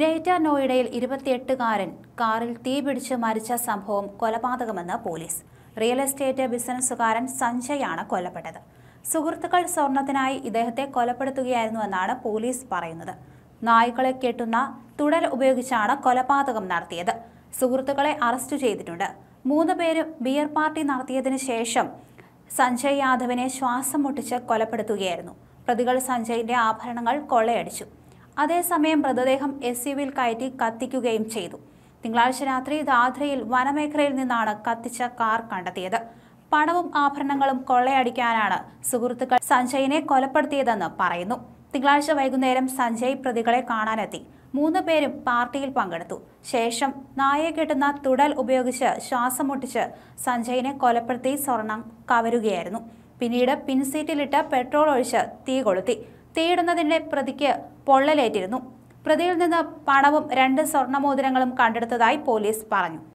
greater നോയിഡയിൽ ഇരുപത്തിയെട്ടുകാരൻ കാറിൽ തീപിടിച്ച് മരിച്ച സംഭവം കൊലപാതകമെന്ന് പോലീസ് റിയൽ എസ്റ്റേറ്റ് ബിസിനസ്സുകാരൻ സഞ്ജയാണ് കൊല്ലപ്പെട്ടത് സുഹൃത്തുക്കൾ സ്വർണത്തിനായി ഇദ്ദേഹത്തെ കൊലപ്പെടുത്തുകയായിരുന്നുവെന്നാണ് പോലീസ് പറയുന്നത് നായ്ക്കളെ കെട്ടുന്ന തുടൽ ഉപയോഗിച്ചാണ് കൊലപാതകം നടത്തിയത് സുഹൃത്തുക്കളെ അറസ്റ്റ് ചെയ്തിട്ടുണ്ട് മൂന്ന് പേരും ബിയർ പാർട്ടി നടത്തിയതിനു ശേഷം സഞ്ജയ് യാദവിനെ ശ്വാസം മുട്ടിച്ച് കൊലപ്പെടുത്തുകയായിരുന്നു പ്രതികൾ സഞ്ജയിന്റെ ആഭരണങ്ങൾ കൊള്ളയടിച്ചു അതേസമയം മൃതദേഹം എസ് യുവിൽ കയറ്റി കത്തിക്കുകയും ചെയ്തു തിങ്കളാഴ്ച രാത്രി ദാദ്രയിൽ വനമേഖലയിൽ നിന്നാണ് കത്തിച്ച കാർ കണ്ടെത്തിയത് പണവും ആഭരണങ്ങളും കൊള്ളയടിക്കാനാണ് സുഹൃത്തുക്കൾ സഞ്ജയിനെ കൊലപ്പെടുത്തിയതെന്ന് പറയുന്നു തിങ്കളാഴ്ച വൈകുന്നേരം സഞ്ജയ് പ്രതികളെ കാണാനെത്തി മൂന്ന് പേരും പാർട്ടിയിൽ പങ്കെടുത്തു ശേഷം നായയെ കെട്ടുന്ന തുടൽ ഉപയോഗിച്ച് ശ്വാസം മുട്ടിച്ച് സഞ്ജയിനെ കൊലപ്പെടുത്തി സ്വർണം കവരുകയായിരുന്നു പിന്നീട് പിൻസീറ്റിലിട്ട് പെട്രോൾ ഒഴിച്ച് തീ കൊളുത്തി തീയിടുന്നതിന്റെ പ്രതിക്ക് പൊള്ളലേറ്റിരുന്നു പ്രതിയിൽ നിന്ന് പണവും രണ്ട് സ്വർണ്ണമോതിരങ്ങളും കണ്ടെടുത്തതായി പോലീസ് പറഞ്ഞു